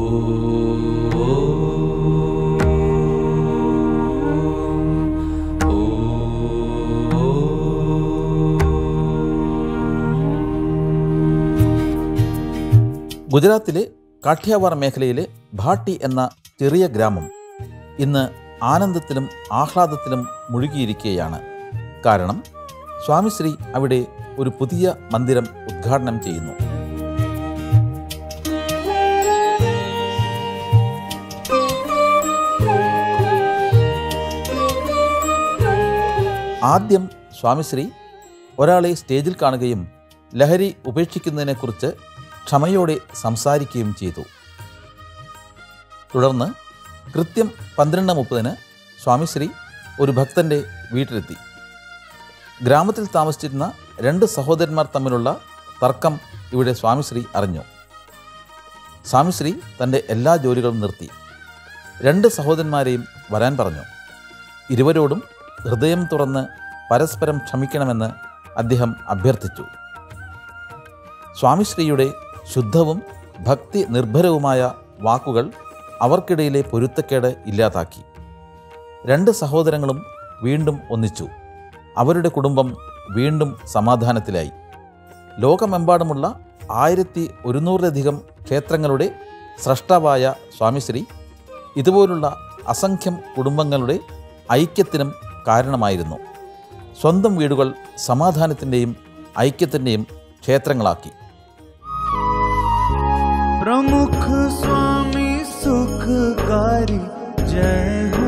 ഗുജറാത്തിലെ കാഠിയാവാർ മേഖലയിലെ ഭാട്ടി എന്ന ചെറിയ ഗ്രാമം ഇന്ന് ആനന്ദത്തിലും ആഹ്ലാദത്തിലും മുഴുകിയിരിക്കുകയാണ് കാരണം സ്വാമിശ്രീ അവിടെ ഒരു പുതിയ മന്ദിരം ഉദ്ഘാടനം ചെയ്യുന്നു ആദ്യം സ്വാമിശ്രീ ഒരാളെ സ്റ്റേജിൽ കാണുകയും ലഹരി ഉപേക്ഷിക്കുന്നതിനെക്കുറിച്ച് ക്ഷമയോടെ സംസാരിക്കുകയും ചെയ്തു തുടർന്ന് കൃത്യം പന്ത്രണ്ട് മുപ്പതിന് സ്വാമിശ്രീ ഒരു ഭക്തന്റെ വീട്ടിലെത്തി ഗ്രാമത്തിൽ താമസിച്ചിരുന്ന രണ്ട് സഹോദരന്മാർ തമ്മിലുള്ള തർക്കം ഇവിടെ സ്വാമിശ്രീ അറിഞ്ഞു സ്വാമിശ്രീ തൻ്റെ എല്ലാ ജോലികളും നിർത്തി രണ്ട് സഹോദരന്മാരെയും വരാൻ പറഞ്ഞു ഇരുവരോടും ഹൃദയം തുറന്ന് പരസ്പരം ക്ഷമിക്കണമെന്ന് അദ്ദേഹം അഭ്യർത്ഥിച്ചു സ്വാമിശ്രീയുടെ ശുദ്ധവും ഭക്തി നിർഭരവുമായ വാക്കുകൾ അവർക്കിടയിലെ പൊരുത്തക്കേട് ഇല്ലാതാക്കി രണ്ട് സഹോദരങ്ങളും വീണ്ടും ഒന്നിച്ചു അവരുടെ കുടുംബം വീണ്ടും സമാധാനത്തിലായി ലോകമെമ്പാടുമുള്ള ആയിരത്തി ഒരുന്നൂറിലധികം ക്ഷേത്രങ്ങളുടെ സ്രഷ്ടാവായ സ്വാമിശ്രീ ഇതുപോലുള്ള അസംഖ്യം കുടുംബങ്ങളുടെ ഐക്യത്തിനും കാരണമായിരുന്നു സ്വന്തം വീടുകൾ സമാധാനത്തിൻ്റെയും ഐക്യത്തിൻ്റെയും ക്ഷേത്രങ്ങളാക്കി प्रमुख स्वामी सुखकारी जय हो